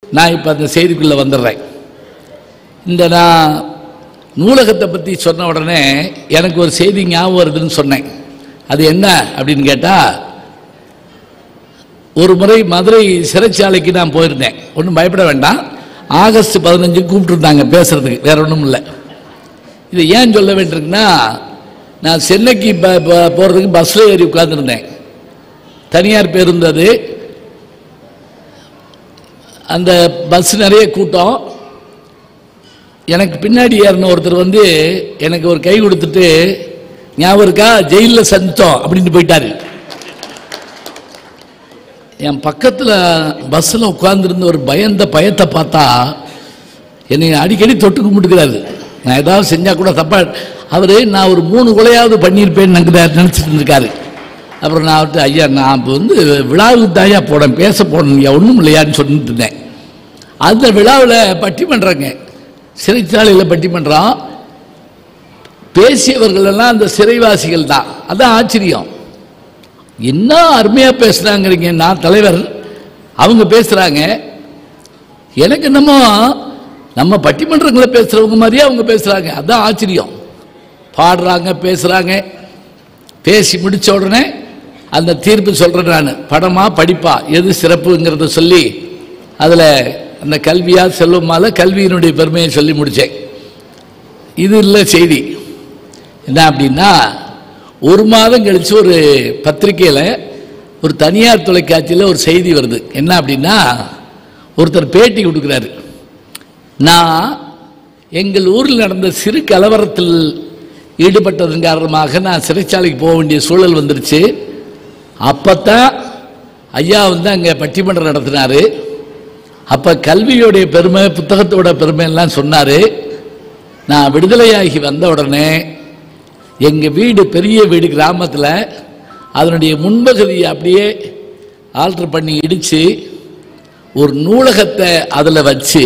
நான் இப்போ அந்த செய்திக்குள்ளே வந்துடுறேன் இந்த நான் நூலகத்தை பற்றி சொன்ன உடனே எனக்கு ஒரு செய்தி ஞாபகம் வருதுன்னு சொன்னேன் அது என்ன அப்படின்னு கேட்டால் ஒரு முறை மதுரை சிறைச்சாலைக்கு நான் போயிருந்தேன் ஒன்றும் பயப்பட வேண்டாம் ஆகஸ்ட் பதினஞ்சு கூப்பிட்டுருந்தாங்க பேசுறதுக்கு வேற ஒன்றும் இல்லை இது ஏன் சொல்ல வேண்டியிருக்குன்னா நான் சென்னைக்கு ப ப- போகிறதுக்கு பஸ்ஸில் ஏறி உட்காந்துருந்தேன் தனியார் பேருந்து அது அந்த பஸ் நிறைய கூட்டம் எனக்கு பின்னாடி ஏறின ஒருத்தர் வந்து எனக்கு ஒரு கை கொடுத்துட்டு ஞாபகம் இருக்கா ஜெயிலில் சந்தித்தோம் அப்படின்ட்டு போயிட்டாரு என் பக்கத்தில் பஸ்ஸில் உட்கார்ந்திருந்த ஒரு பயந்த பயத்தை பார்த்தா என்னை அடிக்கடி தொட்டு கும்பிட்டுக்கிறாரு நான் ஏதாவது செஞ்சால் கூட தப்பா அவர் நான் ஒரு மூணு கொலையாவது பண்ணியிருப்பேன்னு நினைக்கிறார் நினச்சிட்டு இருந்திருக்காரு அப்புறம் நான் அவர்கிட்ட ஐயா நான் இப்போ வந்து விழாவுக்கு தாயா போனேன் பேச போனேன் ஒன்றும் இல்லையான்னு சொல்லிட்டு இருந்தேன் அந்த விழாவில் பட்டிமன்றங்க சிறைச்சாலையில் பட்டிமன்றம் பேசியவர்கள் எல்லாம் அந்த சிறைவாசிகள் தான் அதான் ஆச்சரியம் என்ன அருமையாக பேசுகிறாங்கிறீங்க நான் தலைவர் அவங்க பேசுகிறாங்க எனக்கு என்னமோ நம்ம பட்டிமன்றங்களை பேசுகிறவங்க மாதிரியே அவங்க பேசுகிறாங்க அதான் ஆச்சரியம் பாடுறாங்க பேசுகிறாங்க பேசி முடிச்ச உடனே அந்த தீர்ப்பு சொல்கிறேன் நான் படமா படிப்பா எது சிறப்புங்கிறத சொல்லி அதில் அந்த கல்வியா செல்வமால கல்வியினுடைய பெருமையை சொல்லி முடித்தேன் இது இல்லை செய்தி என்ன அப்படின்னா ஒரு மாதம் கழிச்சு ஒரு பத்திரிக்கையில் ஒரு தனியார் தொலைக்காட்சியில் ஒரு செய்தி வருது என்ன அப்படின்னா ஒருத்தர் பேட்டி கொடுக்குறாரு நான் எங்கள் ஊரில் நடந்த சிறு கலவரத்தில் ஈடுபட்டதன் காரணமாக நான் சிறைச்சாலைக்கு போக வேண்டிய சூழல் வந்துருச்சு அப்பத்தான் ஐயா வந்து அங்கே பட்டிமன்றம் நடத்தினாரு அப்போ கல்வியோடைய பெருமை புத்தகத்தோட பெருமை எல்லாம் சொன்னார் நான் விடுதலையாகி வந்த உடனே எங்கள் வீடு பெரிய வீடு கிராமத்தில் அதனுடைய முன்பகுதியை அப்படியே ஆல்டர் பண்ணி இடித்து ஒரு நூலகத்தை அதில் வச்சு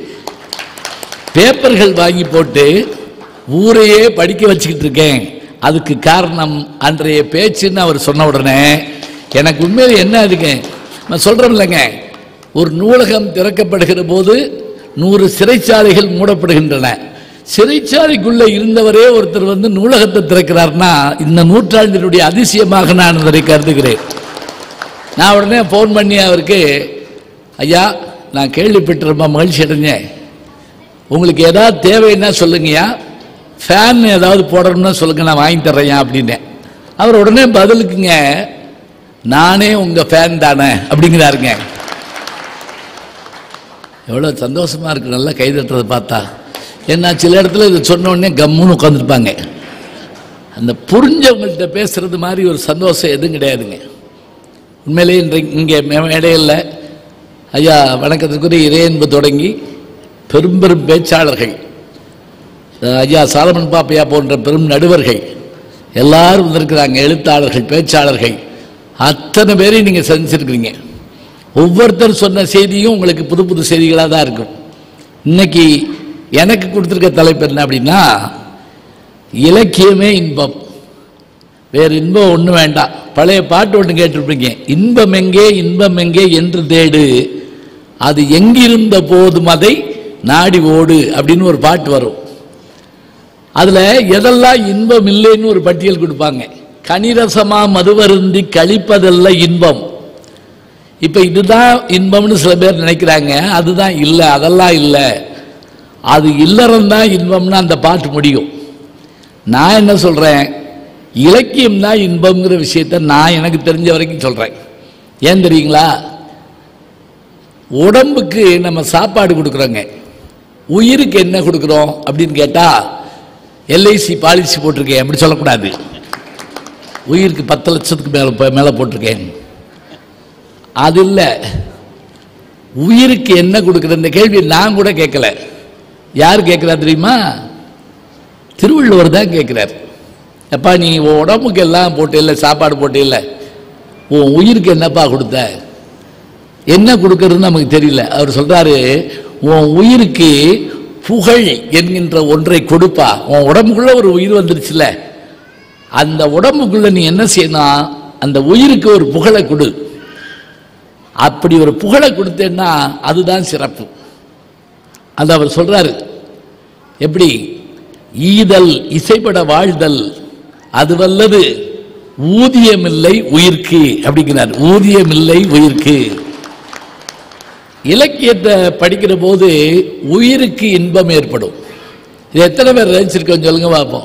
பேப்பர்கள் வாங்கி போட்டு ஊரையே படிக்க வச்சுக்கிட்டு இருக்கேன் அதுக்கு காரணம் அன்றைய பேச்சுன்னு அவர் சொன்ன உடனே எனக்கு உண்மையில் என்ன அதுங்க நான் சொல்கிறேன் இல்லைங்க ஒரு நூலகம் திறக்கப்படுகிற போது நூறு சிறைச்சாலைகள் மூடப்படுகின்றன சிறைச்சாலைக்குள்ளே இருந்தவரே ஒருத்தர் வந்து நூலகத்தை திறக்கிறார்னா இந்த நூற்றாண்டினுடைய அதிசயமாக நான் அதை கருதுகிறேன் நான் உடனே ஃபோன் பண்ணி அவருக்கு ஐயா நான் கேள்விப்பட்டு ரொம்ப மகிழ்ச்சி அடைஞ்சேன் உங்களுக்கு ஏதாவது தேவைன்னா சொல்லுங்கய்யா ஃபேன் ஏதாவது போடணும்னா சொல்லுங்க நான் வாங்கி தர்றேன் அப்படின்னேன் அவர் உடனே பதிலுக்குங்க நானே உங்க ஃபேன் தானே அப்படிங்கிறாருங்க எவ்வளோ சந்தோஷமா இருக்கு நல்லா கை தட்டுறதை பார்த்தா ஏன்னா சில இடத்துல இது சொன்ன உடனே கம்முன்னு உட்காந்துருப்பாங்க அந்த புரிஞ்சவங்கள்ட்ட பேசுறது மாதிரி ஒரு சந்தோஷம் எதுவும் கிடையாதுங்க உண்மையிலேயே இன்றைக்கு இங்கே மேடையில் ஐயா வணக்கத்துக்குரிய இறையன்பு தொடங்கி பெரும் பெரும் பேச்சாளர்கள் அஹ் ஐயா சாலமன் பாப்பையா போன்ற பெரும் நடுவர்கள் எல்லாரும் வந்திருக்கிறாங்க எழுத்தாளர்கள் பேச்சாளர்கள் அத்தனை பேரையும் நீங்கள் சந்திச்சிருக்கிறீங்க ஒவ்வொருத்தர் சொன்ன செய்தியும் உங்களுக்கு புது புது செய்திகளாக தான் இருக்கும் இன்னைக்கு எனக்கு கொடுத்துருக்க தலைப்பு என்ன அப்படின்னா இலக்கியமே இன்பம் வேறு இன்பம் ஒன்றும் வேண்டாம் பழைய பாட்டு ஒன்று கேட்டிருப்பீங்க இன்பம் எங்கே இன்பம் எங்கே என்று தேடு அது எங்கிருந்த போதும் அதை நாடி ஓடு அப்படின்னு ஒரு பாட்டு வரும் அதில் எதெல்லாம் இன்பம் இல்லைன்னு ஒரு பட்டியல் கொடுப்பாங்க கனிரசமா மதுவருந்தி கழிப்பதல்ல இன்பம் இப்போ இதுதான் இன்பம்னு சில பேர் நினைக்கிறாங்க அதுதான் இல்லை அதெல்லாம் இல்லை அது இல்லறம் தான் இன்பம்னு அந்த பாட்டு முடியும் நான் என்ன சொல்கிறேன் இலக்கியம் தான் இன்பம்ங்கிற விஷயத்த நான் எனக்கு தெரிஞ்ச வரைக்கும் சொல்கிறேன் ஏன் தெரியுங்களா உடம்புக்கு நம்ம சாப்பாடு கொடுக்குறோங்க உயிருக்கு என்ன கொடுக்குறோம் அப்படின்னு கேட்டால் எல்ஐசி பாலிசி போட்டிருக்கேன் அப்படி சொல்லக்கூடாது உயிருக்கு பத்து லட்சத்துக்கு மேலே மேலே போட்டிருக்கேன் அது இல்லை உயிருக்கு என்ன கொடுக்குற இந்த கேள்வி நான் கூட கேட்கல யார் கேட்குறா தெரியுமா திருவள்ளுவர் தான் கேட்குறார் எப்பா நீ உன் உடம்புக்கு எல்லாம் போட்டு இல்லை சாப்பாடு போட்டு இல்லை உன் உயிருக்கு என்னப்பா கொடுத்த என்ன கொடுக்கறதுன்னு நமக்கு தெரியல அவர் சொல்றாரு உன் உயிருக்கு புகழ் என்கின்ற ஒன்றை கொடுப்பா உன் உடம்புக்குள்ள ஒரு உயிர் வந்துருச்சுல அந்த உடம்புக்குள்ள நீ என்ன செய்யணும் அந்த உயிருக்கு ஒரு புகழை கொடு அப்படி ஒரு புகழை கொடுத்தேன்னா அதுதான் சிறப்பு அது அவர் சொல்றாரு எப்படி ஈதல் இசைப்பட வாழ்தல் அது வல்லது ஊதியமில்லை உயிர்க்கு அப்படிங்கிறார் ஊதியமில்லை உயிர்க்கு இலக்கியத்தை படிக்கிற போது உயிருக்கு இன்பம் ஏற்படும் இது எத்தனை பேர் ரசிச்சிருக்கோம் சொல்லுங்க பார்ப்போம்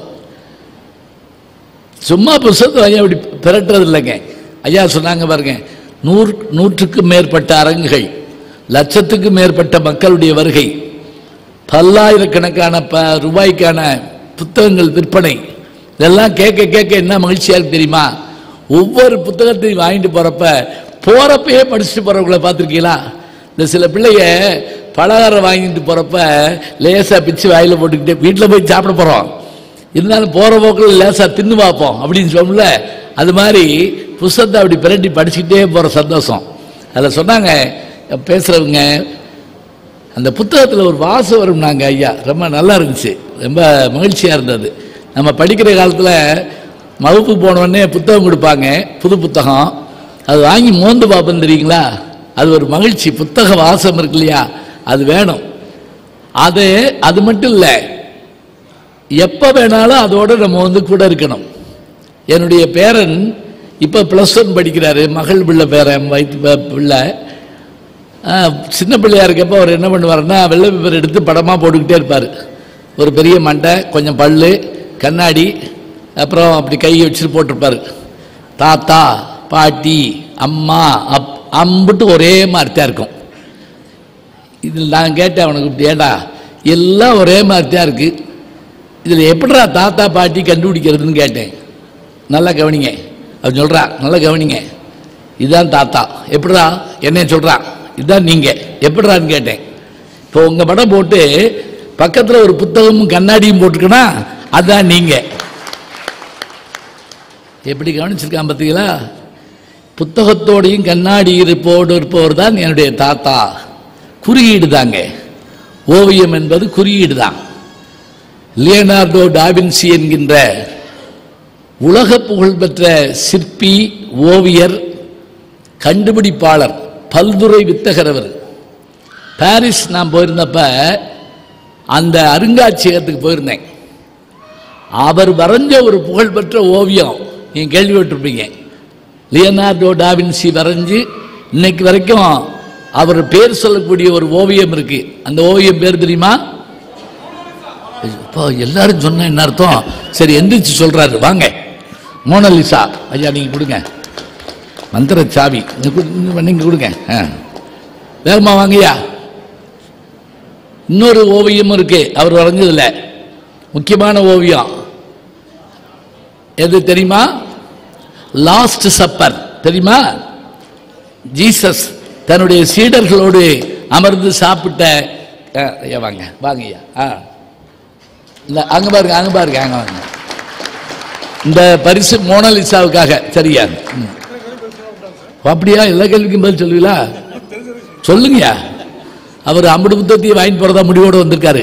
சும்மா புஸ்தகத்தை ஐயா இப்படி பிரட்டுறது இல்லைங்க ஐயா சொன்னாங்க பாருங்க நூறு நூற்றுக்கும் மேற்பட்ட அரங்குகள் லட்சத்துக்கும் மேற்பட்ட மக்களுடைய வருகை பல்லாயிரக்கணக்கான ப ரூபாய்க்கான புத்தகங்கள் விற்பனை இதெல்லாம் கேட்க கேட்க என்ன மகிழ்ச்சியா இருக்கு தெரியுமா ஒவ்வொரு புத்தகத்தையும் வாங்கிட்டு போறப்ப போறப்பயே படிச்சுட்டு போறவங்கள பார்த்துருக்கீங்களா இந்த சில பிள்ளைய பலகாரம் வாங்கிட்டு போறப்ப லேசா பிச்சு வாயில போட்டுக்கிட்டே வீட்டில் போய் சாப்பிட போறோம் இருந்தாலும் போற போக்கில் லேசா தின்னு பார்ப்போம் அப்படின்னு சொல்லல அது மாதிரி புஸ்தகத்தை அப்படி பிரட்டி படிச்சுக்கிட்டே போற சந்தோஷம் அதில் சொன்னாங்க பேசுறவங்க அந்த புத்தகத்தில் ஒரு வாசம் வரும்னாங்க ஐயா ரொம்ப நல்லா இருந்துச்சு ரொம்ப மகிழ்ச்சியாக இருந்தது நம்ம படிக்கிற காலத்தில் வகுப்பு போனோடனே புத்தகம் கொடுப்பாங்க புது புத்தகம் அது வாங்கி மோந்து பார்ப்போம் தெரியுங்களா அது ஒரு மகிழ்ச்சி புத்தக வாசம் இருக்கு இல்லையா அது வேணும் அது அது மட்டும் இல்லை எப்போ வேணாலும் அதோட நம்ம வந்து கூட இருக்கணும் என்னுடைய பேரன் இப்போ ப்ளஸ் ஒன் படிக்கிறாரு மகள் பிள்ளை பேரன் வயிற்று ப- பிள்ளை ஆ, சின்ன பிள்ளையா இருக்கப்போ அவர் என்ன பண்ணுவாருன்னா வெள்ளை பேப்பர் எடுத்து படமாக போட்டுக்கிட்டே இருப்பார் ஒரு பெரிய மண்டை கொஞ்சம் பல்லு கண்ணாடி அப்புறம் அப்படி கையை வச்சுட்டு போட்டிருப்பாரு தாத்தா பாட்டி அம்மா அப் அம்புட்டு ஒரே மாதிரி தான் இருக்கும் இதில் நான் கேட்டேன் அவனுக்கு இப்படி ஏண்டா எல்லாம் ஒரே மாதிரி தான் இருக்கு இதில் எப்படிடா தாத்தா பாட்டி கண்டுபிடிக்கிறதுன்னு கேட்டேன் நல்லா கவனிங்க அவன் சொல்றா நல்லா கவனிங்க இதுதான் தாத்தா எப்படிடா என்ன சொல்றா இதுதான் நீங்க எப்படிடான்னு கேட்டேன் இப்போ உங்க படம் போட்டு பக்கத்துல ஒரு புத்தகமும் கண்ணாடியும் போட்டுக்கனா அதான் நீங்க எப்படி கவனிச்சிருக்கான் பார்த்தீங்களா புத்தகத்தோடையும் கண்ணாடி இருப்போடு இருப்பவர் தான் என்னுடைய தாத்தா குறியீடு தாங்க ஓவியம் என்பது குறியீடு தான் லியனார்டோ டாவின்சி என்கின்ற உலக புகழ்பெற்ற சிற்பி ஓவியர் கண்டுபிடிப்பாளர் பல்துறை வித்தகர் அவர் பாரிஸ் நான் போயிருந்தப்ப அந்த அருங்காட்சியகத்துக்கு போயிருந்தேன் அவர் வரைஞ்ச ஒரு புகழ்பெற்ற ஓவியம் நீங்க கேள்விப்பட்டிருப்பீங்க லியனார்டோ டாவின்சி வரைஞ்சு இன்னைக்கு வரைக்கும் அவர் பேர் சொல்லக்கூடிய ஒரு ஓவியம் இருக்கு அந்த ஓவியம் பேர் தெரியுமா இப்போ எல்லாரும் சொன்ன என்ன அர்த்தம் சரி எந்திரிச்சு சொல்றாரு வாங்க மோனலிசா ஐயா நீங்க கொடுங்க மந்திர சாவி இங்க கு- இங்க நீங்க கொடுங்க ஆ. வேகமா வாங்கய்யா இன்னொரு ஓவியம் இருக்கு அவர் வரைஞ்சதுல முக்கியமான ஓவியம் எது தெரியுமா லாஸ்ட் சப்பர் தெரியுமா ஜீசஸ் தன்னுடைய சீடர்களோடு அமர்ந்து சாப்பிட்ட ஆ, ஐயா வாங்க வாங்க ஐயா ஆ இல்ல அங்க பாருங்க அங்க பாருங்க அங்க வாங்க இந்த பரிசு மோனலிசாவுக்காக சரியா ம். அப்படியா எல்லா கேள்விக்கும் பதில் சொல்லுவீங்களா சொல்லுங்கயா அவர் அம்பது புத்தகத்தையும் வாங்கிட்டு போறதா முடிவோடு வந்திருக்காரு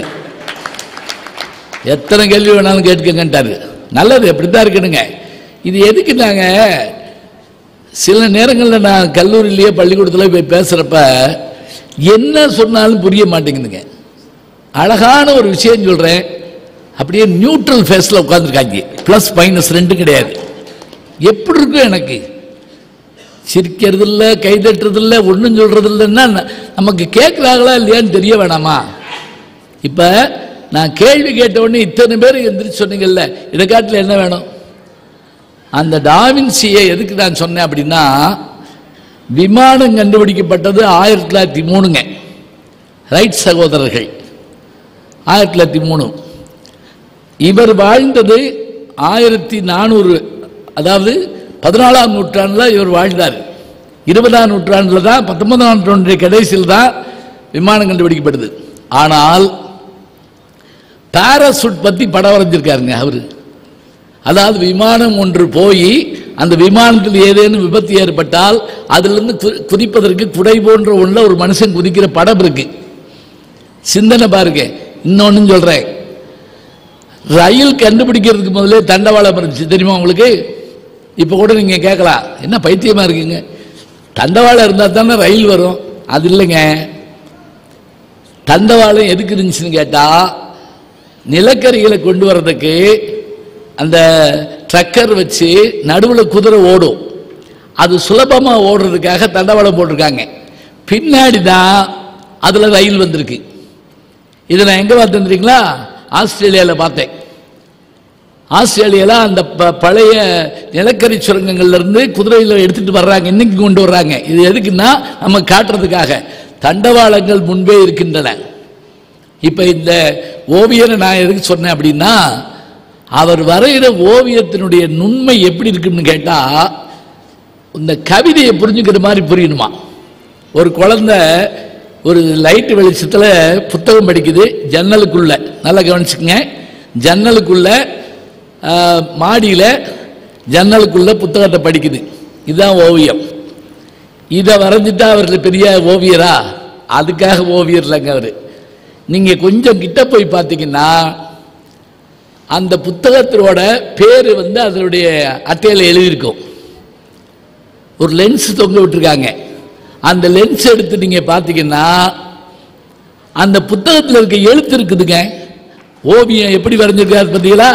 எத்தனை கேள்வி வேணாலும் கேட்டுக்கங்கன்ட்டாரு நல்லது அப்படித்தான் இருக்கணுங்க இது எதுக்கு நாங்க சில நேரங்களில் நான் கல்லூரியிலேயே பள்ளிக்கூடத்தில் போய் பேசுறப்ப என்ன சொன்னாலும் புரிய மாட்டேங்குதுங்க அழகான ஒரு விஷயம் சொல்றேன் அப்படியே நியூட்ரல் ஃபேஸில் உட்காந்துருக்காங்க ப்ளஸ் மைனஸ் ரெண்டும் கிடையாது எப்படி இருக்கும் எனக்கு சிரிக்கிறது இல்லை கை தட்டுறது இல்லை ஒன்றும் சொல்றது இல்லைன்னா ந- நமக்கு கேட்குறாங்களா இல்லையான்னு தெரிய வேணாமா இப்போ நான் கேள்வி கேட்ட உடனே இத்தனை பேர் எந்திரிச்சு சொன்னீங்கல்ல இதை காட்டில் என்ன வேணும் அந்த டாவின்சியை எதுக்கு நான் சொன்னேன் அப்படின்னா விமானம் கண்டுபிடிக்கப்பட்டது ஆயிரத்தி தொள்ளாயிரத்தி மூணுங்க ரைட் சகோதரர்கள் ஆயிரத்தி தொள்ளாயிரத்தி மூணு இவர் வாழ்ந்தது ஆயிரத்தி நானூறு அதாவது பதினாலாம் நூற்றாண்டில் இவர் வாழ்ந்தார் இருபதாம் நூற்றாண்டில் தான் பத்தொன்பதாம் நூற்றாண்டுடைய கடைசியில் தான் விமானம் கண்டுபிடிக்கப்படுது ஆனால் பாராசூட் பற்றி படம் வரைஞ்சிருக்காருங்க அவரு அதாவது விமானம் ஒன்று போய் அந்த விமானத்தில் ஏதேனும் விபத்து ஏற்பட்டால் அதிலிருந்து கு- குதிப்பதற்கு குடை போன்ற ஒன்றில் ஒரு மனுஷன் குதிக்கிற படம் இருக்கு சிந்தனை பாருங்க இன்னொன்னு சொல்றேன் ரயில் கண்டுபிடிக்கிறதுக்கு முதல்ல தண்டவாளம் இருந்துச்சு தெரியுமா உங்களுக்கு இப்போ கூட நீங்க கேட்கலாம் என்ன பைத்தியமா இருக்கீங்க தண்டவாளம் இருந்தால் தானே ரயில் வரும் அது இல்லைங்க தண்டவாளம் எதுக்கு இருந்துச்சுன்னு கேட்டால் நிலக்கரிகளை கொண்டு வர்றதுக்கு அந்த ட்ரக்கர் வச்சு நடுவில் குதிரை ஓடும் அது சுலபமாக ஓடுறதுக்காக தண்டவாளம் போட்டிருக்காங்க பின்னாடி தான் அதில் ரயில் வந்திருக்கு இதை நான் எங்கே பார்த்து தெரியுங்களா ஆஸ்திரேலியாவில் பார்த்தேன் ஆஸ்திரேலியாவில் அந்த ப- பழைய நிலக்கரி சுரங்கங்கள்ல இருந்து குதிரையில் எடுத்துட்டு வர்றாங்க இன்னைக்கு கொண்டு வர்றாங்க இது எதுக்குன்னா நம்ம காட்டுறதுக்காக தண்டவாளங்கள் முன்பே இருக்கின்றன இப்போ இந்த ஓவியரை நான் எதுக்கு சொன்னேன் அப்படின்னா அவர் வரைகிற ஓவியத்தினுடைய நுண்மை எப்படி இருக்குன்னு கேட்டால் இந்த கவிதையை புரிஞ்சுக்கிற மாதிரி புரியணுமா ஒரு குழந்தை ஒரு லைட் வெளிச்சத்தில் புத்தகம் படிக்குது ஜன்னலுக்குள்ள நல்லா கவனிச்சுக்கங்க ஜன்னலுக்குள்ள மாடியில் ஜன்னலுக்குள்ள புத்தகத்தை படிக்குது இதுதான் ஓவியம் இதை வரைஞ்சிட்டா அவர் பெரிய ஓவியரா அதுக்காக ஓவியர் இல்லைங்க அவர் நீங்கள் கொஞ்சம் கிட்ட போய் பார்த்தீங்கன்னா அந்த புத்தகத்தினோட பேர் வந்து அதனுடைய அட்டையில் எழுதியிருக்கும் ஒரு லென்ஸ் தொங்க விட்டுருக்காங்க அந்த லென்ஸ் எடுத்து நீங்கள் பார்த்தீங்கன்னா அந்த புத்தகத்தில் இருக்க எழுத்து இருக்குதுங்க ஓவியம் எப்படி வரைஞ்சிருக்காரு பார்த்தீங்களா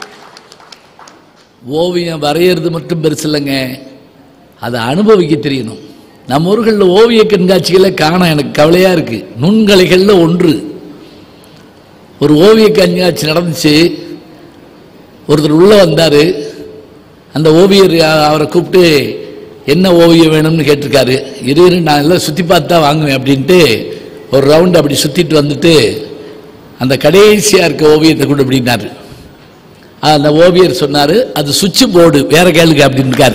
ஓவியம் வரைகிறது மட்டும் பெருசு இல்லைங்க அதை அனுபவிக்க தெரியணும் நம்ம ஊர்களில் ஓவிய கண்காட்சிகளை காண எனக்கு கவலையாக இருக்குது நுண்கலைகளில் ஒன்று ஒரு ஓவிய கண்காட்சி நடந்துச்சு ஒருத்தர் உள்ளே வந்தார் அந்த ஓவியர் அ- அவரை கூப்பிட்டு என்ன ஓவியம் வேணும்னு கேட்டிருக்காரு இரு இரு, நான் எல்லாம் சுற்றி பார்த்து தான் வாங்குவேன் அப்படின்ட்டு ஒரு ரவுண்ட் அப்படி சுற்றிட்டு வந்துட்டு அந்த கடைசியாக இருக்க ஓவியத்தை கொண்டு அப்படின்னாரு அந்த ஓவியர் சொன்னார் அது சுவிட்ச் போர்டு வேற கேளுங்க அப்படின்னு இருக்காரு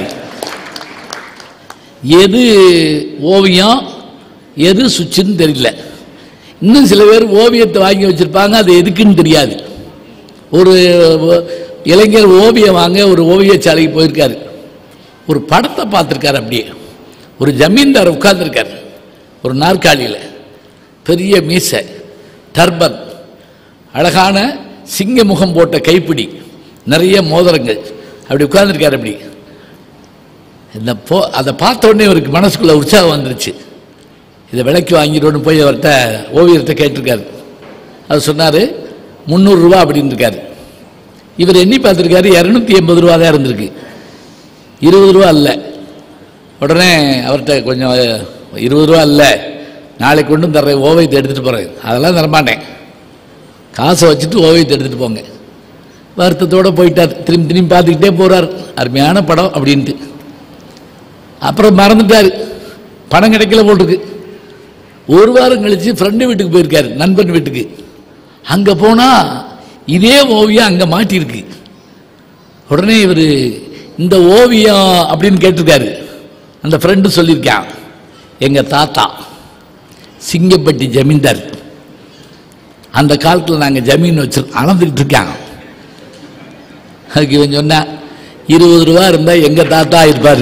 எது ஓவியம் எது சுவிட்சுன்னு தெரியல இன்னும் சில பேர் ஓவியத்தை வாங்கி வச்சிருப்பாங்க அது எதுக்குன்னு தெரியாது ஒரு இளைஞர் ஓவியம் வாங்க ஒரு ஓவியச்சாலைக்கு போயிருக்காரு ஒரு படத்தை பார்த்துருக்காரு அப்படியே ஒரு ஜமீன்தார் உட்கார்ந்திருக்காரு ஒரு நாற்காலியில் பெரிய மீசை டர்பன் அழகான சிங்க முகம் போட்ட கைப்பிடி நிறைய மோதிரங்கள் அப்படி உட்கார்ந்திருக்காரு அப்படி இந்த போ அதை பார்த்த உடனே இவருக்கு மனசுக்குள்ள உற்சாகம் வந்துருச்சு இதை விலைக்கு வாங்கிடுவோன்னு போய் அவர்கிட்ட ஓவியர்கிட்ட கேட்டிருக்காரு அவர் சொன்னார் முந்நூறுரூவா அப்படின்னு இருக்காரு இவர் எண்ணி பார்த்துருக்காரு இரநூத்தி எண்பது ரூபா தான் இருந்திருக்கு இருபது ரூபா இல்லை உடனே அவர்கிட்ட கொஞ்சம் இருபது ரூபா இல்லை நாளைக்கு கொண்டு தர்றேன் ஓவியத்தை எடுத்துகிட்டு போகிறேன் அதெல்லாம் தரமாட்டேன் காசை வச்சுட்டு ஓவியத்தை எடுத்துகிட்டு போங்க வருத்தத்தோடு போயிட்டார் திரும்பி திரும்பி பார்த்துக்கிட்டே போகிறார் அருமையான படம் அப்படின்ட்டு அப்புறம் மறந்துட்டார் பணம் கிடைக்கல போட்டிருக்கு ஒரு வாரம் கழிச்சு ஃப்ரெண்டு வீட்டுக்கு போயிருக்காரு நண்பன் வீட்டுக்கு அங்கே போனால் இதே ஓவியம் அங்கே மாட்டியிருக்கு உடனே இவர் இந்த ஓவியம் அப்படின்னு கேட்டிருக்காரு அந்த ஃப்ரெண்டு சொல்லியிருக்கான் எங்கள் தாத்தா சிங்கப்பட்டி ஜமீன்தார் அந்த காலத்தில் நாங்கள் ஜமீன் வச்சு அளந்துக்கிட்டு இருக்காங்க அதுக்கு இவன் சொன்னா இருபது ரூபா இருந்தால் எங்கள் தாத்தா இருப்பார்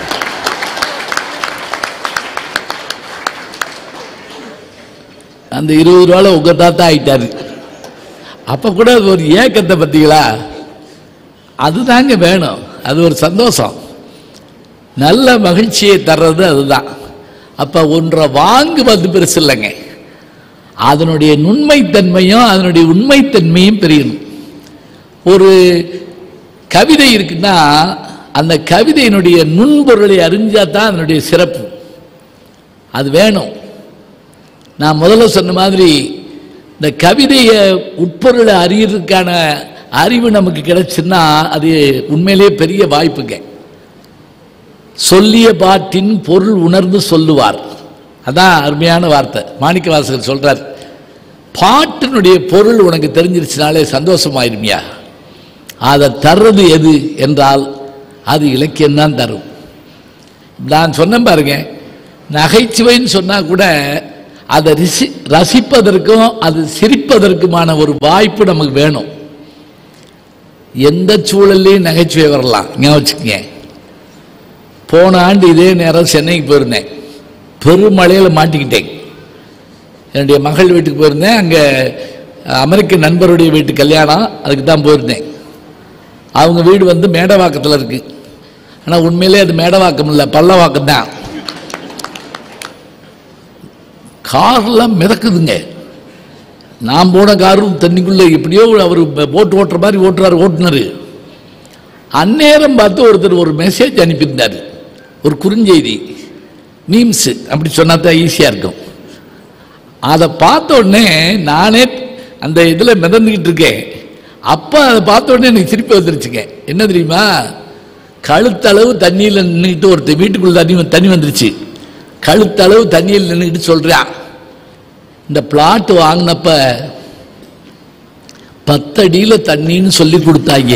அந்த இருபது ரூபால உங்க தாத்தா ஆயிட்டாரு அப்ப கூட அது ஒரு ஏக்கத்தை பார்த்தீங்களா அதுதாங்க வேணும் அது ஒரு சந்தோஷம் நல்ல மகிழ்ச்சியை தர்றது அதுதான் அப்ப ஒன்றை வாங்குவது பெருசு இல்லைங்க அதனுடைய நுண்மைத்தன்மையும் அதனுடைய உண்மைத்தன்மையும் தெரியணும் ஒரு கவிதை இருக்குன்னா அந்த கவிதையினுடைய நுண்பொருளை அறிஞ்சா தான் அதனுடைய சிறப்பு அது வேணும் நான் முதல்ல சொன்ன மாதிரி இந்த கவிதையை உட்பொருளை அறியறதுக்கான அறிவு நமக்கு கிடைச்சுன்னா அது உண்மையிலேயே பெரிய வாய்ப்புங்க சொல்லிய பாட்டின் பொருள் உணர்ந்து சொல்லுவார் அதான் அருமையான வார்த்தை மாணிக்க வாசகர் சொல்றார் பாட்டினுடைய பொருள் உனக்கு தெரிஞ்சிருச்சுனாலே சந்தோஷமாயிருமியா அதை தர்றது எது என்றால் அது இலக்கியம்தான் தரும் நான் சொன்னேன் பாருங்க நகைச்சுவைன்னு சொன்னா கூட அதை ரிசி ரசிப்பதற்கும் அது சிரிப்பதற்குமான ஒரு வாய்ப்பு நமக்கு வேணும் எந்த சூழல்லையும் நகைச்சுவை வரலாம் ஞாபகம் வச்சுக்கங்க போன ஆண்டு இதே நேரம் சென்னைக்கு போயிருந்தேன் பெருமழையில் மாட்டிக்கிட்டேன் என்னுடைய மகள் வீட்டுக்கு போயிருந்தேன் அங்கே அமெரிக்க நண்பருடைய வீட்டு கல்யாணம் அதுக்கு தான் போயிருந்தேன் அவங்க வீடு வந்து மேடவாக்கத்தில் இருக்கு ஆனால் உண்மையிலே அது மேடவாக்கம் இல்லை பல்லவாக்கம் தான் கார்லாம் மிதக்குதுங்க நான் போன காரும் தண்ணிக்குள்ள எப்படியோ அவர் போட்டு ஓட்டுற மாதிரி ஓட்டுறாரு ஓட்டுனாரு அந்நேரம் பார்த்து ஒருத்தர் ஒரு மெசேஜ் அனுப்பியிருந்தார் ஒரு குறுஞ்செய்தி மீம்ஸ் அப்படி சொன்னா தான் ஈஸியாக இருக்கும் அதை பார்த்த உடனே நானே அந்த இதில் மிதந்துக்கிட்டு இருக்கேன் அப்போ அதை பார்த்த உடனே எனக்கு சிரிப்பு வந்துருச்சுங்க என்ன தெரியுமா கழுத்தளவு தண்ணியில் நின்றுக்கிட்டு ஒருத்தர் வீட்டுக்குள்ள தண்ணி வந்து- தண்ணி வந்துருச்சு கழுத்தளவு தண்ணியில் நின்றுக்கிட்டு சொல்கிறான் இந்த பிளாட் வாங்கினப்ப பத்தடியில் தண்ணின்னு சொல்லி கொடுத்தாங்க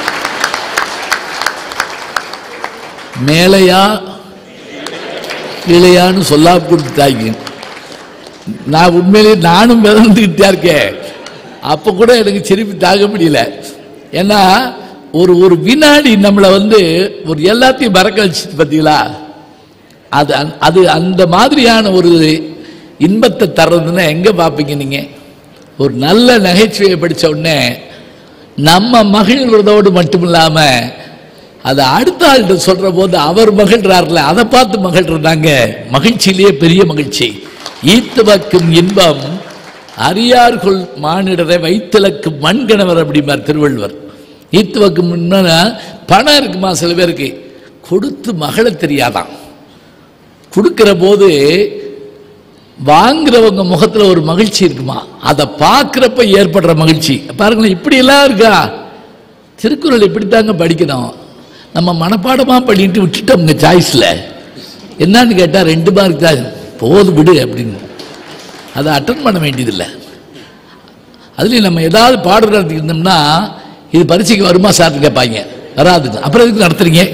மேலையா கீழையான்னு சொல்லாம கொடுத்தாங்க நான் உண்மையிலேயே நானும் மிதந்துக்கிட்டே இருக்கேன் அப்போ கூட எனக்கு சிரிப்பு தாங்க முடியல ஏன்னா ஒரு ஒரு வினாடி நம்மளை வந்து ஒரு எல்லாத்தையும் மறக்க வச்சு பார்த்தீங்களா அது அந்த- அது அந்த மாதிரியான ஒரு இன்பத்தை தர்றதுன்னா எங்கே பார்ப்பீங்க நீங்கள் ஒரு நல்ல நகைச்சுவையை படிச்ச உடனே நம்ம மகிழ்வதோடு மட்டும் இல்லாமல் அதை அடுத்த ஆள்கிட்ட சொல்கிற போது அவர் மகிழ்றாருல அதை பார்த்து மகிழ்றாங்க மகிழ்ச்சியிலேயே பெரிய மகிழ்ச்சி ஈத்து வைக்கும் இன்பம் அறியார்கொள் மானிடரை வைத்திலக்கும் மண்கணவர் அப்படிம்பார் திருவள்ளுவர் ஈத்து வைக்கும் இன்பம்னா பணம் இருக்குமா சில பேருக்கு கொடுத்து மகள தெரியாதான் கொடுக்கிற போது வாங்குறவங்க முகத்துல ஒரு மகிழ்ச்சி இருக்குமா அதை பார்க்குறப்ப ஏற்படுற மகிழ்ச்சி பாருங்களேன் இப்படி எல்லாம் இருக்கா திருக்குறள் இப்படித்தாங்க படிக்கணும் நம்ம மனப்பாடமா பண்ணிட்டு விட்டுட்டோம்ங்க சாய்ஸ்ல என்னன்னு கேட்டா ரெண்டு மார்க் தான் போது விடு அப்படின்னு அதை அட்டன் பண்ண வேண்டியதில்லை அதுலேயும் நம்ம ஏதாவது பாடம் நடத்திருந்தோம்னா இது பரீட்சைக்கு வருமா சார்னு கேட்பாங்க வராதுங்க அப்புறம் எதுக்கு நடத்துறீங்க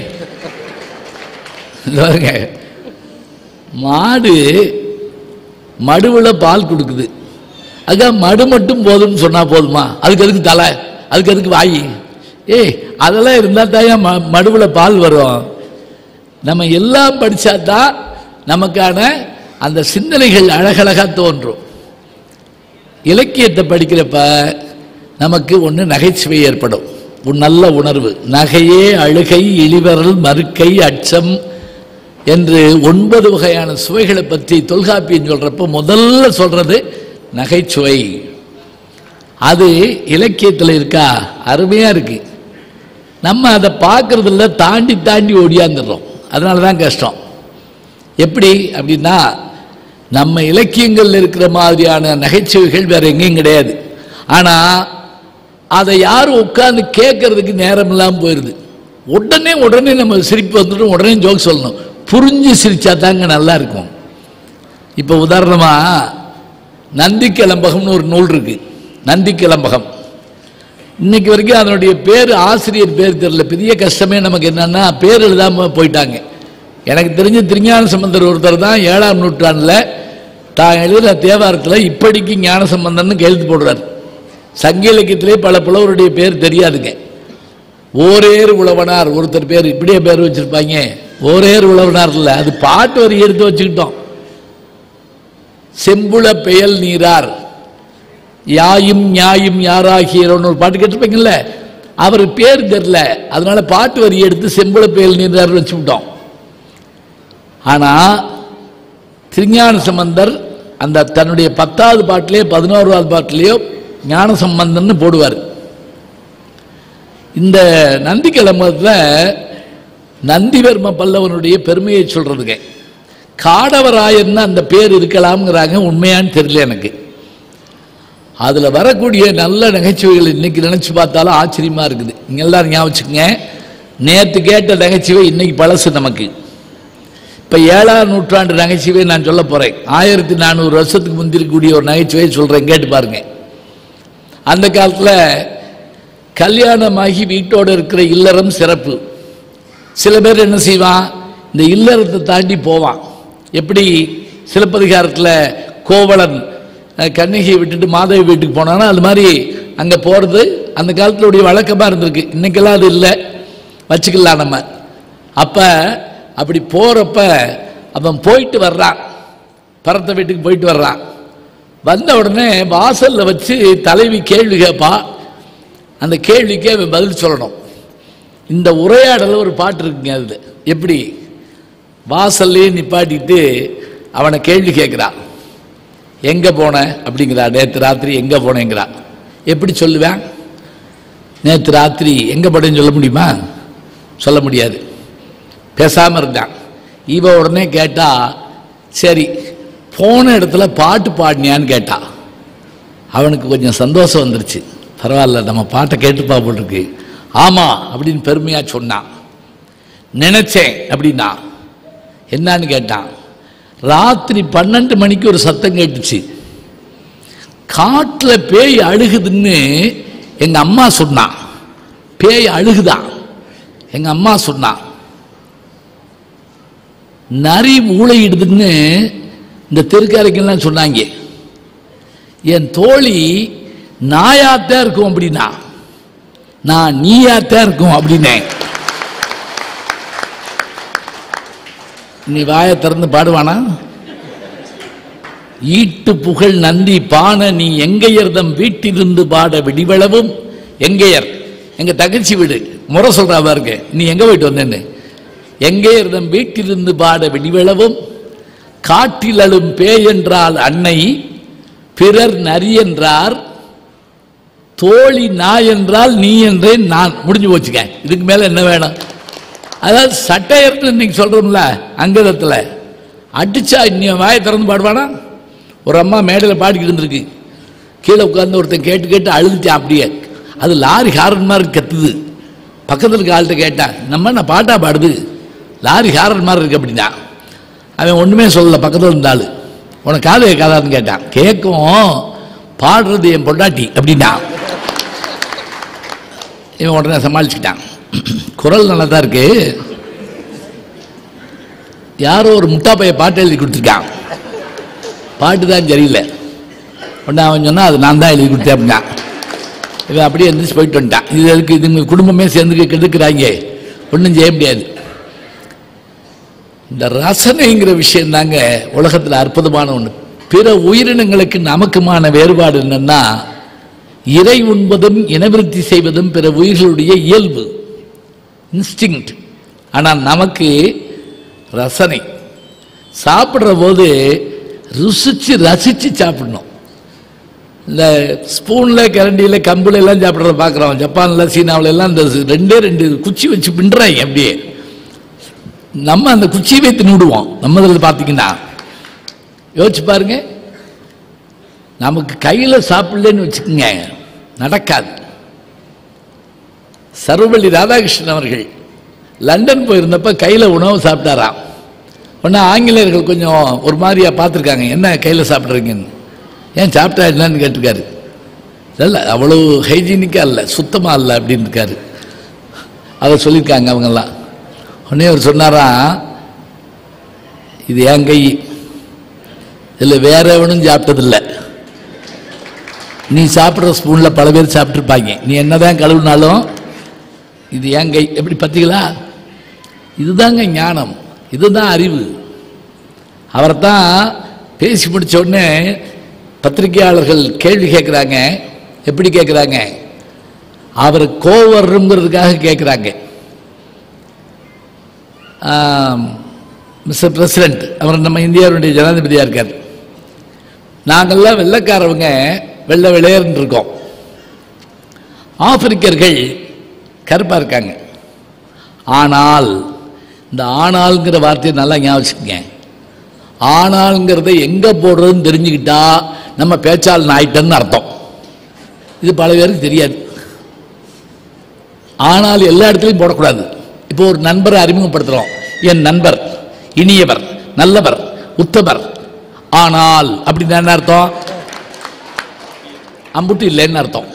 இது பாருங்க மாடு மடுவில் பால் கொடுக்குது அதுக்காக மடு மட்டும் போதும்னு சொன்னா போதுமா அதுக்கு எதுக்கு தலை அதுக்கு எதுக்கு வாய் ஏய் அதெல்லாம் இருந்தால் தான் ம மடுவில் பால் வரும் நம்ம எல்லாம் படித்தா தான் நமக்கான அந்த சிந்தனைகள் அழகழகா தோன்றும் இலக்கியத்தை படிக்கிறப்ப நமக்கு ஒன்று நகைச்சுவை ஏற்படும் ஒரு நல்ல உணர்வு நகையே அழுகை இழிவரல் மறுக்கை அச்சம் என்று ஒன்பது வகையான சுவைகளை பற்றி தொல்காப்பியம் சொல்றப்ப முதல்ல சொல்றது நகைச்சுவை அது இலக்கியத்தில் இருக்கா அருமையா இருக்கு நம்ம அதை பார்க்கறதில்ல தாண்டி தாண்டி ஓடியாந்துடுறோம் அதனால தான் கஷ்டம் எப்படி அப்படின்னா நம்ம இலக்கியங்கள்ல இருக்கிற மாதிரியான நகைச்சுவைகள் வேற எங்கேயும் கிடையாது ஆனா அதை யாரும் உட்கார்ந்து கேட்கறதுக்கு நேரம் இல்லாமல் போயிடுது உடனே உடனே நம்ம சிரிப்பு வந்துடும் உடனே ஜோக் சொல்லணும் புரிஞ்சு சிரிச்சா தாங்க நல்லா இருக்கும் இப்போ உதாரணமா நந்தி கிளம்பகம்னு ஒரு நூல் இருக்கு நந்தி கிளம்பகம் இன்னைக்கு வரைக்கும் அதனுடைய பேர் ஆசிரியர் பேர் தெரியல பெரிய கஷ்டமே நமக்கு என்னன்னா பேர் எழுதாம போயிட்டாங்க எனக்கு தெரிஞ்ச திருஞான சம்பந்தர் ஒருத்தர் தான் ஏழாம் நூற்றாண்டுல தான் எழுதுற தேவாரத்தில் இப்படிக்கு ஞான சம்பந்தர்னு கையெழுத்து போடுறார் சங்க இலக்கியத்திலே பல புலவருடைய பேர் தெரியாதுங்க ஓரேறு உழவனார் ஒருத்தர் பேர் இப்படியே பேர் வச்சிருப்பாங்க ஓரேறு உழவனார் இல்லை அது பாட்டு வரி எடுத்து வச்சுக்கிட்டோம் செம்புல பெயல் நீரார் யாயும் நியாயும் யாராகியரோன்னு ஒரு பாட்டு கேட்டிருப்பீங்கல்ல அவர் பேர் தெரில அதனால பாட்டு வரி எடுத்து செம்புல பெயல் நீரார் வச்சு விட்டோம் ஆனா திருஞான சம்பந்தர் அந்த தன்னுடைய பத்தாவது பாட்டிலேயோ பதினோராவது பாட்டிலேயோ ஞான சம்பந்தன்னு போடுவார் இந்த நந்தி கிளம்பத்தில் நந்திவர்ம பல்லவனுடைய பெருமையை சொல்றதுங்க காடவராயன்னு அந்த பேர் இருக்கலாம்ங்கிறாங்க உண்மையான்னு தெரியல எனக்கு அதுல வரக்கூடிய நல்ல நகைச்சுவைகள் இன்னைக்கு நினைச்சு பார்த்தாலும் ஆச்சரியமா இருக்குது நீங்க எல்லாரும் ஞாபகம் வச்சுக்கோங்க நேற்று கேட்ட நகைச்சுவை இன்னைக்கு பழசு நமக்கு இப்ப ஏழாம் நூற்றாண்டு நகைச்சுவை நான் சொல்ல போறேன் ஆயிரத்தி நானூறு வருஷத்துக்கு முந்திருக்கக்கூடிய ஒரு நகைச்சுவையை சொல்றேன் கேட்டு பாருங்க அந்த காலத்துல கல்யாணமாகி வீட்டோட இருக்கிற இல்லறம் சிறப்பு சில பேர் என்ன செய்வான் இந்த இல்லறத்தை தாண்டி போவான் எப்படி சிலப்பதிகாரத்தில் கோவலன் அஹ், கண்ணகியை விட்டுட்டு மாதவி வீட்டுக்கு போனானா அது மாதிரி அங்கே போகிறது அந்த காலத்துடைய வழக்கமாக இருந்திருக்கு இன்னைக்கெல்லாம் அது இல்லை வச்சுக்கலாம் நம்ம அப்போ அப்படி போகிறப்ப அவன் போயிட்டு வர்றான் பரத்த வீட்டுக்கு போயிட்டு வர்றான் வந்த உடனே வாசல்ல வச்சு தலைவி கேள்வி கேட்பா அந்த கேள்விக்கே அவன் பதில் சொல்லணும் இந்த உரையாடல ஒரு பாட்டு இருக்குங்க அதுல எப்படி வாசல்லே நிப்பாட்டிட்டு அவனை கேள்வி கேட்குறான் எங்கே போன அப்படிங்கிறா நேற்று ராத்திரி எங்கே போனேங்கிறா எப்படி சொல்லுவேன் நேற்று ராத்திரி எங்கே போனேன்னு சொல்ல முடியுமா சொல்ல முடியாது பேசாமல் இருந்தான் இவ உடனே கேட்டா சரி போன இடத்துல பாட்டு பாடினியான்னு கேட்டா அவனுக்கு கொஞ்சம் சந்தோஷம் வந்துருச்சு பரவாயில்ல நம்ம பாட்டை கேட்டுப்பா போட்டிருக்கு ஆமாம் அப்படின்னு பெருமையாக சொன்னான் நினைச்சேன் அப்படின்னா என்னன்னு கேட்டான் ராத்திரி பன்னெண்டு மணிக்கு ஒரு சத்தம் கேட்டுச்சு காட்டில் பேய் அழுகுதுன்னு எங்கள் அம்மா சொன்னான் பேய் அழுகுதான் எங்கள் அம்மா சொன்னான் நரி ஊழையிடுதுன்னு இந்த தெருக்காரைக்கெல்லாம் சொன்னாங்க என் தோழி நாயாத்தான் இருக்கும் அப்படின்னா நான் நீயாத்தான் இருக்கும் அப்படின்னேன் நீ வாயை திறந்து பாடுவானா ஈட்டு புகழ் நந்தி பான நீ எங்கையர்தம் வீட்டிலிருந்து பாட விடிவளவும் எங்கையர் எங்க தகச்சி வீடு முறை சொல்றா பாருங்க நீ எங்க போயிட்டு வந்தேன்னு எங்கையர்தம் வீட்டிலிருந்து பாட விடிவளவும் காட்டில் அழும் பேய் என்றால் அன்னை பிறர் நரி என்றார் தோழி நாய் என்றால் நீ என்றேன் நான் முடிஞ்சு போச்சுக்க இதுக்கு மேல என்ன வேணும் அதாவது சட்டையர்னு இன்னைக்கு சொல்றோம்ல அங்கதத்துல அடிச்சா இன்னும் வாயை திறந்து பாடுவானா ஒரு அம்மா மேடையில் பாடிக்கிட்டு இருந்திருக்கு கீழே உட்கார்ந்து ஒருத்தன் கேட்டு கேட்டு அழுதுச்சான் அப்படியே அது லாரி ஹாரன் மாதிரி கத்துது பக்கத்தில் இருக்க ஆள்கிட்ட கேட்டேன் நம்ம நான் பாட்டா பாடுது லாரி ஹாரன் மாதிரி இருக்கு அப்படின்னா அவன் ஒன்றுமே சொல்லல பக்கத்தில் இருந்த ஆளு உனக்கு காது கேட்காதான்னு கேட்டான் கேட்கும் பாடுறது என் பொண்டாட்டி அப்படின்னா இவன் உடனே சமாளிச்சுக்கிட்டான் குரல் நல்லா தான் இருக்கு யாரோ ஒரு முட்டா பைய பாட்டு எழுதி கொடுத்துருக்கான் பாட்டு தான் சரியில்லை உடனே அவன் சொன்னா அது நான் தான் எழுதி கொடுத்தேன் அப்படின்னா இவன் அப்படியே எந்திரிச்சு போயிட்டு வந்துட்டான் இது எதுக்கு இதுங்க குடும்பமே சேர்ந்து கெடுக்கிறாங்க ஒன்றும் செய்ய முடியாது இந்த ரசனைங்கிற விஷயம் தாங்க உலகத்தில் அற்புதமான ஒன்று பிற உயிரினங்களுக்கு நமக்குமான வேறுபாடு என்னன்னா இறை உண்பதும் இனவிருத்தி செய்வதும் பிற உயிர்களுடைய இயல்பு இன்ஸ்டிங் ஆனால் நமக்கு ரசனை சாப்பிட்ற போது ருசிச்சு ரசிச்சு சாப்பிடணும் இந்த ஸ்பூனில் கரண்டியில் கம்புல எல்லாம் சாப்பிட்றத பார்க்குறோம் ஜப்பானில் சீனாவில் எல்லாம் இந்த ரெண்டே ரெண்டு குச்சி வச்சு பின்னுறாங்க அப்படியே நம்ம அந்த குச்சியை வைத்து நூடுவோம் நம்ம இதில் பார்த்தீங்கன்னா யோசிச்சு பாருங்க நமக்கு கையில் சாப்பிடலன்னு வச்சுக்கோங்க நடக்காது சர்வபள்ளி ராதாகிருஷ்ணன் அவர்கள் லண்டன் போயிருந்தப்ப கையில் உணவு சாப்பிட்டாராம் உடனே ஆங்கிலேயர்கள் கொஞ்சம் ஒரு மாதிரியா பார்த்துருக்காங்க என்ன கையில் சாப்பிட்றீங்கன்னு ஏன் சாப்பிட்டா என்னன்னு கேட்டிருக்காரு இல்லை அவ்வளோ ஹைஜீனிக்காக இல்லை சுத்தமாக இல்லை அப்படின்னு இருக்காரு அவர் சொல்லியிருக்காங்க அவங்கெல்லாம் உடனே அவர் சொன்னாராம் இது என் கை இதில் வேற எவனும் சாப்பிட்டதில்லை நீ சாப்பிட்ற ஸ்பூனில் பல பேர் சாப்பிட்ருப்பாங்க நீ என்னதான் கழுவுனாலும் இது என் கை எப்படி பார்த்தீங்களா இதுதாங்க ஞானம் இதுதான் அறிவு அவரைத்தான் பேசி முடிச்ச உடனே பத்திரிகையாளர்கள் கேள்வி கேட்குறாங்க எப்படி கேட்குறாங்க அவர் கோவருங்கிறதுக்காக கேட்குறாங்க மிஸ்டர் பிரசிடென்ட் அவர் நம்ம இந்தியாவுடைய ஜனாதிபதியாக இருக்கார் நாங்கள்லாம் வெள்ளைக்காரவங்க வெள்ளை விளையர்னு இருக்கோம் ஆப்பிரிக்கர்கள் கருப்பாக இருக்காங்க ஆனால் இந்த ஆனால்ங்கிற வார்த்தையை நல்லா ஞாபகம் வச்சுக்கோங்க ஆனால்ங்கிறத எங்கே போடுறதுன்னு தெரிஞ்சுக்கிட்டா நம்ம பேச்சால் நாயிட்டன்னு அர்த்தம் இது பல பேருக்கு தெரியாது ஆனால் எல்லா இடத்துலையும் போடக்கூடாது இப்போ ஒரு நண்பரை அறிமுகப்படுத்துகிறோம் என் நண்பர் இனியவர் நல்லவர் உத்தமர் ஆனால் அப்படின்னு என்ன அர்த்தம் அம்புட்டு இல்லைன்னு அர்த்தம்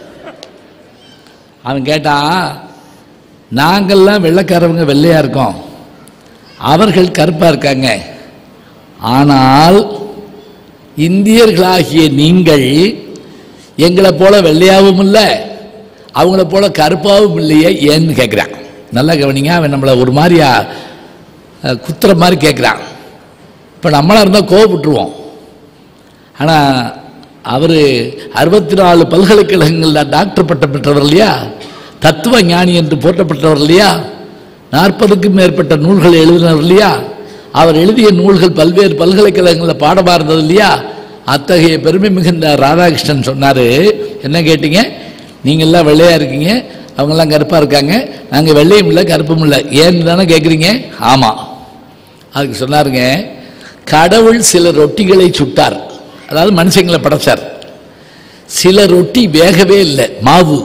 அவன் கேட்டான் நாங்கள்லாம் வெள்ளைக்காரவங்க வெள்ளையா இருக்கோம் அவர்கள் கருப்பா இருக்காங்க ஆனால் இந்தியர்களாகிய நீங்கள் எங்களை போல வெள்ளையாவும் இல்லை அவங்கள போல கருப்பாவும் இல்லையே ஏன்னு கேட்குறான் நல்லா கவனிங்க அவன் நம்மளை ஒரு மாதிரியா அஹ், குத்துற மாதிரி கேட்குறான் இப்போ நம்மளா இருந்தால் கோவப்பட்டுருவோம் ஆனால் அவர் அறுபத்தி நாலு பல்கலைக்கழகங்களில் டாக்டர் பட்டம் பெற்றவர் இல்லையா தத்துவ ஞானி என்று போற்றப்பட்டவர் இல்லையா நாற்பதுக்கும் மேற்பட்ட நூல்களை எழுதினவர் இல்லையா அவர் எழுதிய நூல்கள் பல்வேறு பல்கலைக்கழகங்களில் பாடமாக இருந்தது இல்லையா அத்தகைய பெருமை மிகுந்த ராதாகிருஷ்ணன் சொன்னாரு என்ன கேட்டீங்க நீங்க எல்லாம் வெள்ளையா இருக்கீங்க அவங்கெல்லாம் கருப்பா இருக்காங்க நாங்க வெள்ளையும் இல்லை கருப்பும் இல்லை ஏன்னு தானே கேட்குறீங்க ஆமா அதுக்கு சொன்னாருங்க கடவுள் சில ரொட்டிகளை சுட்டார் அதாவது மனுஷங்களை படைச்சார் சில ரொட்டி வேகவே இல்லை மாவு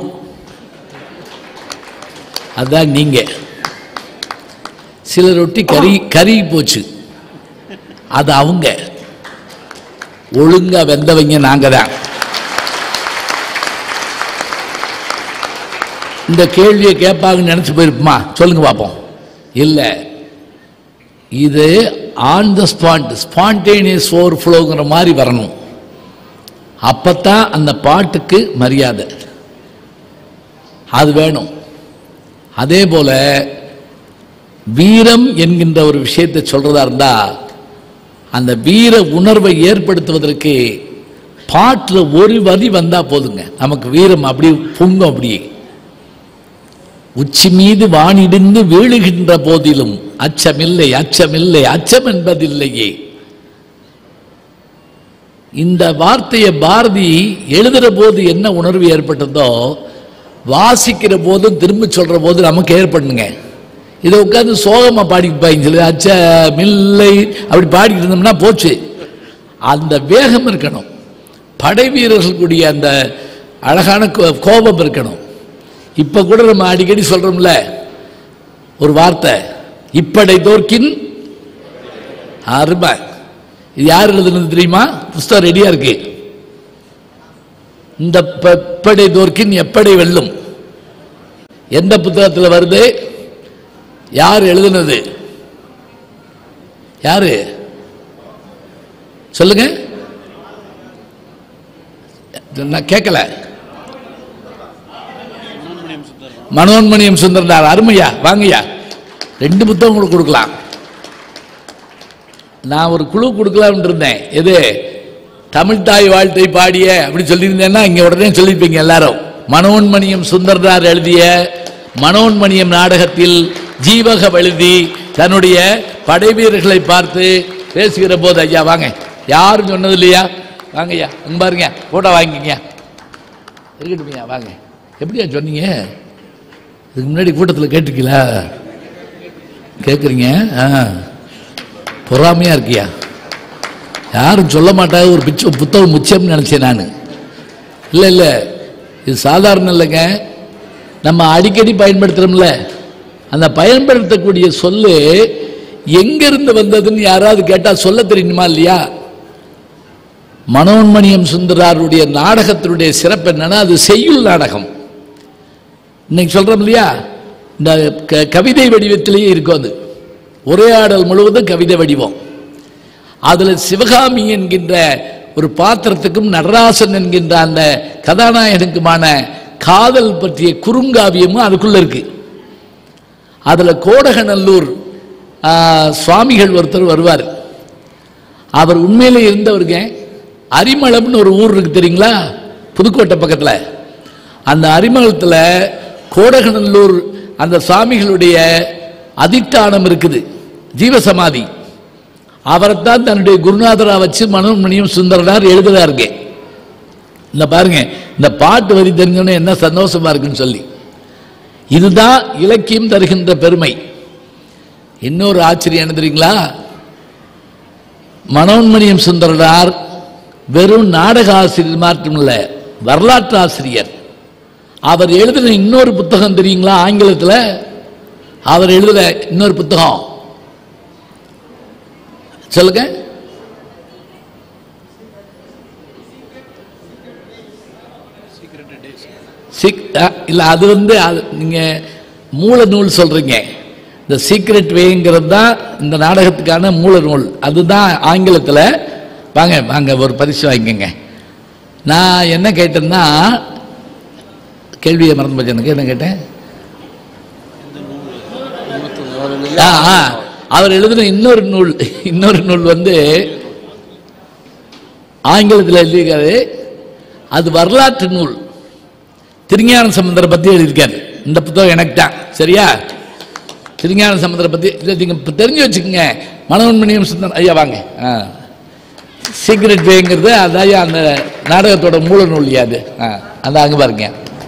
அதான் நீங்க சில ரொட்டி கறி கருகி போச்சு அது அவங்க ஒழுங்கா வெந்தவங்க நாங்க தான் இந்த கேள்வியை கேட்பாங்கன்னு நினைச்சு போயிருப்போமா சொல்லுங்க பார்ப்போம் இல்லை இது ஆன் த ஸ்பாட் ஸ்பான்டேனியஸ் ஓவர்ஃப்ளோங்கிற மாதிரி வரணும் அப்பத்தான் அந்த பாட்டுக்கு மரியாதை அது வேணும் அதே போல வீரம் என்கின்ற ஒரு விஷயத்தை சொல்றதா இருந்தா அந்த வீர உணர்வை ஏற்படுத்துவதற்கு பாட்டில் ஒரு வரி வந்தா போதுங்க நமக்கு வீரம் அப்படி பொங்கும் அப்படி உச்சி மீது வானிடிந்து வீழுகின்ற போதிலும் அச்சமில்லை அச்சமில்லை அச்சம் என்பதில்லையே இந்த வார்த்தையை பாரதி எழுதுற போது என்ன உணர்வு ஏற்பட்டதோ வாசிக்கிற போதும் திரும்ப சொல்ற போது நமக்கு ஏற்படணுங்க இதை உட்காந்து சோகமா பாடிப்பாங்க சொல்லி அச்சமில்லை அப்படி பாடிக்கிட்டு இருந்தோம்னா போச்சு அந்த வேகம் இருக்கணும் படை வீரர்களுடைய அந்த அழகான கோ- கோபம் இருக்கணும் இப்ப கூட நம்ம அடிக்கடி சொல்றோம்ல ஒரு வார்த்தை இப்படை தோற்கின் அருமை இது யார் எழுதுனது தெரியுமா புஸ்தகம் ரெடியா இருக்கு இந்த ப- எப்படை தோற்கின் எப்படை வெல்லும் எந்த புத்தகத்தில் வருது யார் எழுதுனது யாரு சொல்லுங்க நான் கேட்கல மனோன்மணியம் சுந்தரனார் அருமையா வாங்கய்யா ரெண்டு புத்தகம் கூட கொடுக்கலாம் நான் ஒரு குழு கொடுக்கலாம்னு இருந்தேன் எது தமிழ் தாய் வாழ்த்தை பாடிய அப்படி சொல்லியிருந்தேன்னா இங்க உடனே சொல்லியிருப்பீங்க எல்லாரும் மனோன்மணியம் சுந்தரனார் எழுதிய மனோன்மணியம் நாடகத்தில் ஜீவக எழுதி தன்னுடைய படை வீரர்களை பார்த்து பேசுகிற போது ஐயா வாங்க யாரும் சொன்னது இல்லையா வாங்க ஐயா அங்க பாருங்க போட்டோ வாங்கிக்கங்க இருக்கட்டுமையா வாங்க எப்படியா சொன்னீங்க இதுக்கு முன்னாடி கூட்டத்தில் கேட்டிருக்கீங்களா கேட்குறீங்க ஆ பொறாமையா இருக்கியா யாரும் சொல்ல மாட்டாங்க ஒரு பிச்ச புத்தகம் முச்சம்னு நினைச்சேன் நான் இல்லை இல்லை இது சாதாரணம் இல்லைங்க நம்ம அடிக்கடி பயன்படுத்துகிறோம்ல அந்த பயன்படுத்தக்கூடிய சொல்லு எங்கிருந்து வந்ததுன்னு யாராவது கேட்டால் சொல்ல தெரியுமா இல்லையா மனோன்மணியம் சுந்தராருடைய நாடகத்தினுடைய சிறப்பு என்னன்னா அது செய்யுள் நாடகம் இன்னைக்கு சொல்றோம் இல்லையா இந்த க- கவிதை வடிவத்திலேயே இருக்கும் அது உரையாடல் முழுவதும் கவிதை வடிவம் அதுல சிவகாமி என்கின்ற ஒரு பாத்திரத்துக்கும் நடராசன் என்கின்ற அந்த கதாநாயகனுக்குமான காதல் பற்றிய குறுங்காவியமும் அதுக்குள்ள இருக்கு அதுல கோடகநல்லூர் ஆ, சுவாமிகள் ஒருத்தர் வருவார் அவர் உண்மையிலே இருந்தவருங்க அரிமளம்னு ஒரு ஊர் இருக்கு தெரியுங்களா புதுக்கோட்டை பக்கத்துல அந்த அரிமளத்துல கோடகநல்லூர் அந்த சுவாமிகளுடைய அதிஷ்டானம் இருக்குது ஜீவசமாதி அவரைத்தான் தன்னுடைய குருநாதரா வச்சு மனோன்மணியம் சுந்தரனார் எழுதுறாருங்க இந்த பாருங்க இந்த பாட்டு வரி தெரிஞ்சோன்னே என்ன சந்தோஷமா இருக்குன்னு சொல்லி இதுதான் இலக்கியம் தருகின்ற பெருமை இன்னொரு ஆச்சரியம் என்ன தெரியுங்களா மனோன்மணியம் சுந்தரனார் வெறும் நாடக ஆசிரியர் மாற்றம் இல்ல வரலாற்று ஆசிரியர் அவர் எழுதின இன்னொரு புத்தகம் தெரியுங்களா ஆங்கிலத்தில் அவர் எழுதின இன்னொரு புத்தகம் சொல்லுங்க சிக் அ, இல்ல அது வந்து அது நீங்க மூல நூல் சொல்றீங்க இந்த சீக்ரெட் வேங்கிறது தான் இந்த நாடகத்துக்கான மூல நூல் அதுதான் ஆங்கிலத்தில் வாங்க வாங்க ஒரு பரிசு வாங்கிக்கோங்க நான் என்ன கேட்டேன்னா கேள்வியை மறந்து போச்சு எனக்கு என்ன கேட்டேன் ஆ, ஆ. அவர் எழுதின இன்னொரு நூல் இன்னொரு நூல் வந்து ஆங்கிலத்தில் எழுதியிருக்காரு அது வரலாற்று நூல் திருஞான சம்பந்தரை பற்றி எழுதியிருக்காரு இந்த புத்தகம் எனக்கு தான் சரியா திருஞான சம்பந்தரை பற்றி இதை நீங்கள் இப்போ தெரிஞ்சு வச்சுக்கோங்க மனோன்மணியம் சுந்தரம் ஐயா வாங்க ஆ சீக்ரெட் வேங்கிறது அதான் அந்த நாடகத்தோட மூல நூல் அது ஆ அந்த அங்கே பாருங்க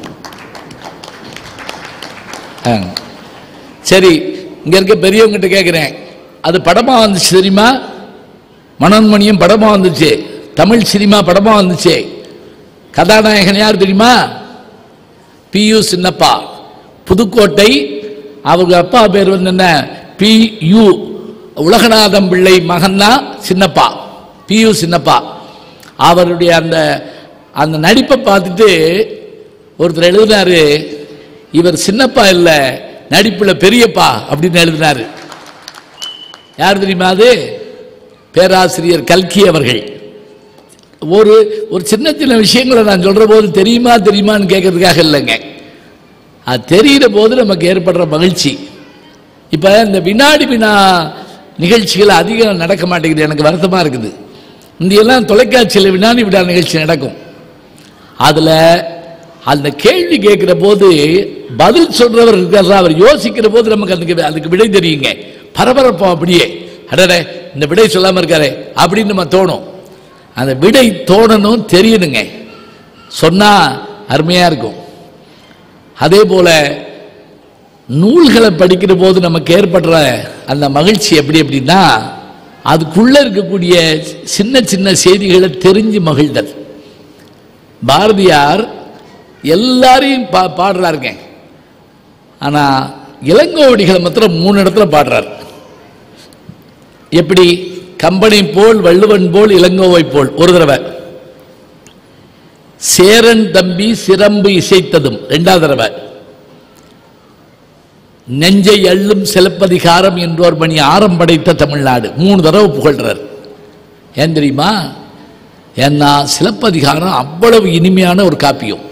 ஆ சரி இங்க இருக்க பெரியவங்ககிட்ட கேட்குறேன் அது படமா வந்துச்சு தெரியுமா மனோன்மணியம் படமா வந்துச்சு தமிழ் சினிமா படமா வந்துச்சு கதாநாயகன் யார் தெரியுமா பியு சின்னப்பா புதுக்கோட்டை அவங்க அப்பா பேர் வந்து என்ன பி யு உலகநாதம் பிள்ளை மகன்னா சின்னப்பா பியு சின்னப்பா அவருடைய அந்த அந்த நடிப்பை பார்த்துட்டு ஒருத்தர் எழுதினாரு இவர் சின்னப்பா இல்லை நடிப்புல பெரியப்பா அப்படின்னு எழுதினாரு யார் தெரியுமா அது பேராசிரியர் கல்கி அவர்கள் ஒரு ஒரு சின்ன சின்ன விஷயங்களை நான் சொல்ற போது தெரியுமா தெரியுமான்னு கேட்கறதுக்காக இல்லைங்க அது தெரிகிற போது நமக்கு ஏற்படுற மகிழ்ச்சி இப்போ இந்த வினாடி வினா நிகழ்ச்சிகள் அதிகம் நடக்க மாட்டேங்குது எனக்கு வருத்தமாக இருக்குது இந்தியெல்லாம் தொலைக்காட்சியில் வினாடி வினா நிகழ்ச்சி நடக்கும் அதில் அந்த கேள்வி கேட்குற போது பதில் சொல்றவர் இருக்காரா அவர் யோசிக்கிற போது நமக்கு அதுக்கு அதுக்கு விடை தெரியுங்க பரபரப்போம் அப்படியே அடடே இந்த விடை சொல்லாமல் இருக்காரே அப்படின்னு நம்ம தோணும் அந்த விடை தோணணும் தெரியணுங்க சொன்னா அருமையா இருக்கும் அதே போல நூல்களை படிக்கிற போது நமக்கு ஏற்படுற அந்த மகிழ்ச்சி எப்படி அப்படின்னா அதுக்குள்ள இருக்கக்கூடிய சின்ன சின்ன செய்திகளை தெரிஞ்சு மகிழ்தல் பாரதியார் எல்லாரையும் பா பாடுறாருங்க ஆனா இளங்கோவடிகளை மாத்திரம் மூணு இடத்துல பாடுறார் எப்படி கம்பனை போல் வள்ளுவன் போல் இளங்கோவை போல் ஒரு தடவை சேரன் தம்பி சிரம்பு இசைத்ததும் ரெண்டாவது தடவை நெஞ்சை அள்ளும் சிலப்பதிகாரம் என்றோர் மணி ஆரம் படைத்த தமிழ்நாடு மூணு தடவை புகழ்றார் ஏன் தெரியுமா ஏன்னா சிலப்பதிகாரம் அவ்வளவு இனிமையான ஒரு காப்பியம்